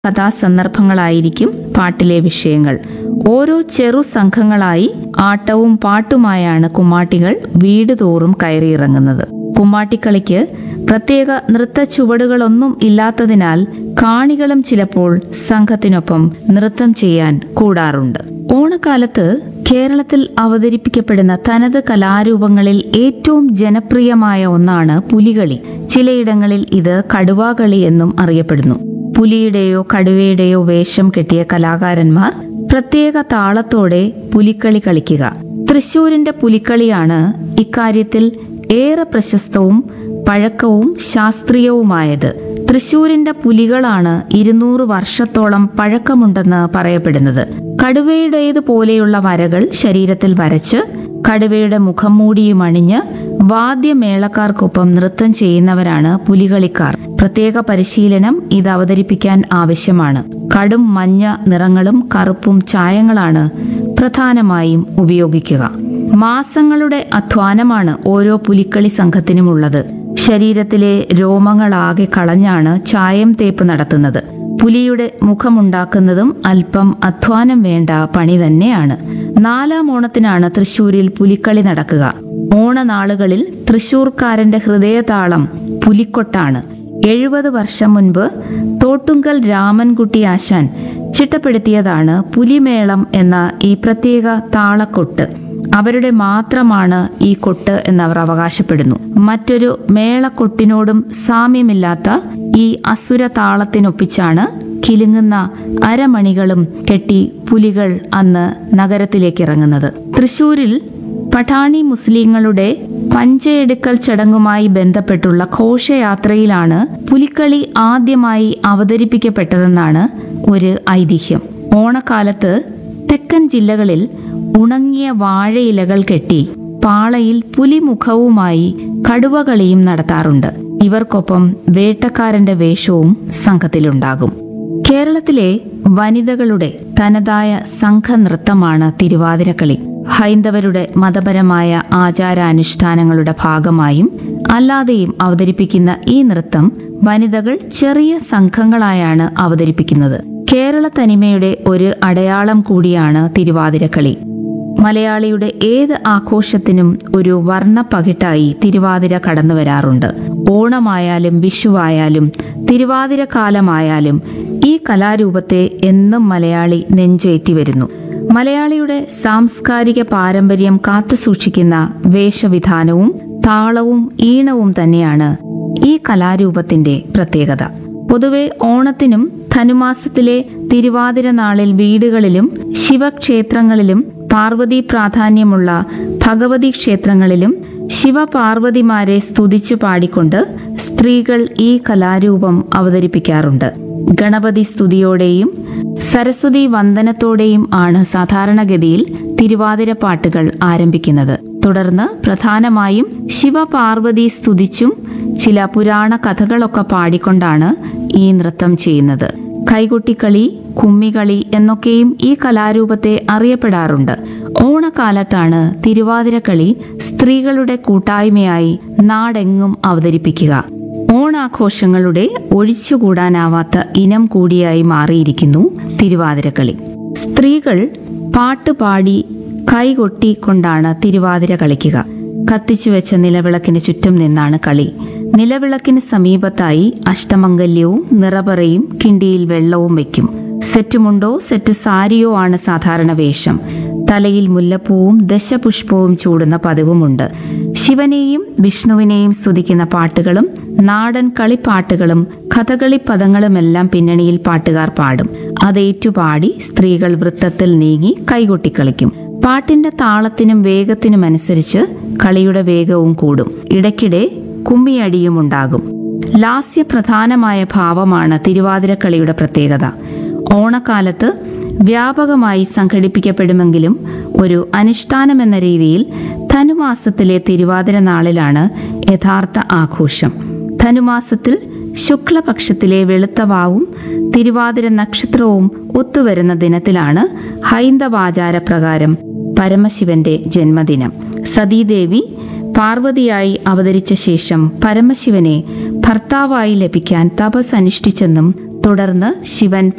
കഥാസന്ദർഭങ്ങളായിരിക്കും പാട്ടിലെ വിഷയങ്ങൾ ഓരോ ചെറു സംഘങ്ങളായി ആട്ടവും പാട്ടുമായാണ് കുമ്മാട്ടികൾ വീട് തോറും കയറിയിറങ്ങുന്നത് കുമ്മാട്ടിക്കളിക്ക് പ്രത്യേക നൃത്ത ചുവടുകളൊന്നും ഇല്ലാത്തതിനാൽ കാണികളും ചിലപ്പോൾ സംഘത്തിനൊപ്പം നൃത്തം ചെയ്യാൻ കൂടാറുണ്ട് ഓണക്കാലത്ത് കേരളത്തിൽ അവതരിപ്പിക്കപ്പെടുന്ന തനത് കലാരൂപങ്ങളിൽ ഏറ്റവും ജനപ്രിയമായ ഒന്നാണ് പുലികളി ചിലയിടങ്ങളിൽ ഇത് കടുവാകളി എന്നും അറിയപ്പെടുന്നു പുലിയുടെയോ കടുവയുടെയോ വേഷം കെട്ടിയ കലാകാരന്മാർ പ്രത്യേക താളത്തോടെ പുലിക്കളി കളിക്കുക തൃശൂരിന്റെ പുലിക്കളിയാണ് ഇക്കാര്യത്തിൽ ഏറെ പ്രശസ്തവും പഴക്കവും ശാസ്ത്രീയവുമായത് തൃശൂരിന്റെ പുലികളാണ് ഇരുന്നൂറ് വർഷത്തോളം പഴക്കമുണ്ടെന്ന് പറയപ്പെടുന്നത് കടുവയുടേതുപോലെയുള്ള വരകൾ ശരീരത്തിൽ വരച്ച് കടുവയുടെ മുഖം മൂടിയും അണിഞ്ഞ് വാദ്യമേളക്കാർക്കൊപ്പം നൃത്തം ചെയ്യുന്നവരാണ് പുലികളിക്കാർ പ്രത്യേക പരിശീലനം ഇത് അവതരിപ്പിക്കാൻ ആവശ്യമാണ് കടും മഞ്ഞ നിറങ്ങളും കറുപ്പും ചായങ്ങളാണ് പ്രധാനമായും ഉപയോഗിക്കുക മാസങ്ങളുടെ അധ്വാനമാണ് ഓരോ പുലിക്കളി സംഘത്തിനുമുള്ളത് ശരീരത്തിലെ രോമങ്ങളാകെ കളഞ്ഞാണ് ചായം തേപ്പ് നടത്തുന്നത് പുലിയുടെ മുഖമുണ്ടാക്കുന്നതും അല്പം അധ്വാനം വേണ്ട പണി തന്നെയാണ് നാലാം ഓണത്തിനാണ് തൃശൂരിൽ പുലിക്കളി നടക്കുക ഓണനാളുകളിൽ തൃശൂർക്കാരന്റെ ഹൃദയതാളം പുലിക്കൊട്ടാണ് എഴുപത് വർഷം മുൻപ് തോട്ടുങ്കൽ രാമൻകുട്ടി ആശാൻ ചിട്ടപ്പെടുത്തിയതാണ് പുലിമേളം എന്ന ഈ പ്രത്യേക താളക്കൊട്ട് അവരുടെ മാത്രമാണ് ഈ കൊട്ട് എന്നവർ അവകാശപ്പെടുന്നു മറ്റൊരു മേളക്കൊട്ടിനോടും സാമ്യമില്ലാത്ത ഈ അസുര താളത്തിനൊപ്പിച്ചാണ് കിലുങ്ങുന്ന അരമണികളും കെട്ടി പുലികൾ അന്ന് നഗരത്തിലേക്ക് ഇറങ്ങുന്നത് തൃശൂരിൽ പഠാണി മുസ്ലിങ്ങളുടെ പഞ്ചയെടുക്കൽ ചടങ്ങുമായി ബന്ധപ്പെട്ടുള്ള ഘോഷയാത്രയിലാണ് പുലിക്കളി ആദ്യമായി അവതരിപ്പിക്കപ്പെട്ടതെന്നാണ് ഒരു ഐതിഹ്യം ഓണക്കാലത്ത് തെക്കൻ ജില്ലകളിൽ ഉണങ്ങിയ വാഴയിലകൾ കെട്ടി പാളയിൽ പുലിമുഖവുമായി കടുവകളിയും നടത്താറുണ്ട് ഇവർക്കൊപ്പം വേട്ടക്കാരന്റെ വേഷവും സംഘത്തിലുണ്ടാകും കേരളത്തിലെ വനിതകളുടെ തനതായ സംഘനൃത്തമാണ് തിരുവാതിരക്കളി ഹൈന്ദവരുടെ മതപരമായ ആചാരാനുഷ്ഠാനങ്ങളുടെ ഭാഗമായും അല്ലാതെയും അവതരിപ്പിക്കുന്ന ഈ നൃത്തം വനിതകൾ ചെറിയ സംഘങ്ങളായാണ് അവതരിപ്പിക്കുന്നത് കേരള തനിമയുടെ ഒരു അടയാളം കൂടിയാണ് തിരുവാതിരക്കളി മലയാളിയുടെ ഏത് ആഘോഷത്തിനും ഒരു വർണ്ണ പകിട്ടായി തിരുവാതിര കടന്നു വരാറുണ്ട് ഓണമായാലും വിഷുവായാലും തിരുവാതിര കാലമായാലും ഈ കലാരൂപത്തെ എന്നും മലയാളി നെഞ്ചേറ്റി വരുന്നു മലയാളിയുടെ സാംസ്കാരിക പാരമ്പര്യം കാത്തുസൂക്ഷിക്കുന്ന വേഷവിധാനവും താളവും ഈണവും തന്നെയാണ് ഈ കലാരൂപത്തിന്റെ പ്രത്യേകത പൊതുവെ ഓണത്തിനും ധനുമാസത്തിലെ തിരുവാതിര നാളിൽ വീടുകളിലും ശിവക്ഷേത്രങ്ങളിലും പാർവതി പ്രാധാന്യമുള്ള ഭഗവതി ക്ഷേത്രങ്ങളിലും ശിവപാർവതിമാരെ സ്തുതിച്ചു പാടിക്കൊണ്ട് സ്ത്രീകൾ ഈ കലാരൂപം അവതരിപ്പിക്കാറുണ്ട് ഗണപതി സ്തുതിയോടെയും സരസ്വതി വന്ദനത്തോടെയും ആണ് സാധാരണഗതിയിൽ തിരുവാതിര പാട്ടുകൾ ആരംഭിക്കുന്നത് തുടർന്ന് പ്രധാനമായും ശിവപാർവതി സ്തുതിച്ചും ചില പുരാണ കഥകളൊക്കെ പാടിക്കൊണ്ടാണ് ഈ നൃത്തം ചെയ്യുന്നത് കൈകൊട്ടിക്കളി കുമ്മികളി എന്നൊക്കെയും ഈ കലാരൂപത്തെ അറിയപ്പെടാറുണ്ട് ഓണക്കാലത്താണ് തിരുവാതിരക്കളി സ്ത്രീകളുടെ കൂട്ടായ്മയായി നാടെങ്ങും അവതരിപ്പിക്കുക ഓണാഘോഷങ്ങളുടെ ഒഴിച്ചുകൂടാനാവാത്ത ഇനം കൂടിയായി മാറിയിരിക്കുന്നു തിരുവാതിരക്കളി സ്ത്രീകൾ പാട്ടുപാടി കൈകൊട്ടിക്കൊണ്ടാണ് തിരുവാതിര കളിക്കുക കത്തിച്ചു വെച്ച നിലവിളക്കിന് ചുറ്റും നിന്നാണ് കളി നിലവിളക്കിന് സമീപത്തായി അഷ്ടമംഗല്യവും നിറപറയും കിണ്ടിയിൽ വെള്ളവും വയ്ക്കും സെറ്റുമുണ്ടോ സെറ്റ് സാരിയോ ആണ് സാധാരണ വേഷം തലയിൽ മുല്ലപ്പൂവും ദശപുഷ്പവും ചൂടുന്ന പതിവുമുണ്ട് ശിവനെയും വിഷ്ണുവിനെയും സ്തുതിക്കുന്ന പാട്ടുകളും നാടൻ കളിപ്പാട്ടുകളും കഥകളി പദങ്ങളുമെല്ലാം പിന്നണിയിൽ പാട്ടുകാർ പാടും അതേറ്റുപാടി സ്ത്രീകൾ വൃത്തത്തിൽ നീങ്ങി കൈകൊട്ടിക്കളിക്കും പാട്ടിന്റെ താളത്തിനും വേഗത്തിനുമനുസരിച്ച് കളിയുടെ വേഗവും കൂടും ഇടയ്ക്കിടെ കുമ്മിയടിയും ഉണ്ടാകും ലാസ്യപ്രധാനമായ ഭാവമാണ് തിരുവാതിരക്കളിയുടെ പ്രത്യേകത ഓണക്കാലത്ത് വ്യാപകമായി സംഘടിപ്പിക്കപ്പെടുമെങ്കിലും ഒരു അനുഷ്ഠാനമെന്ന രീതിയിൽ ധനുമാസത്തിലെ തിരുവാതിര നാളിലാണ് യഥാർത്ഥ ആഘോഷം ധനുമാസത്തിൽ ശുക്ലപക്ഷത്തിലെ വെളുത്തവാവും തിരുവാതിര നക്ഷത്രവും ഒത്തുവരുന്ന ദിനത്തിലാണ് ഹൈന്ദവാചാരപ്രകാരം പരമശിവന്റെ ജന്മദിനം സതീദേവി പാർവതിയായി അവതരിച്ച ശേഷം പരമശിവനെ ഭർത്താവായി ലഭിക്കാൻ തപസ് അനുഷ്ഠിച്ചെന്നും തുടർന്ന് ശിവൻ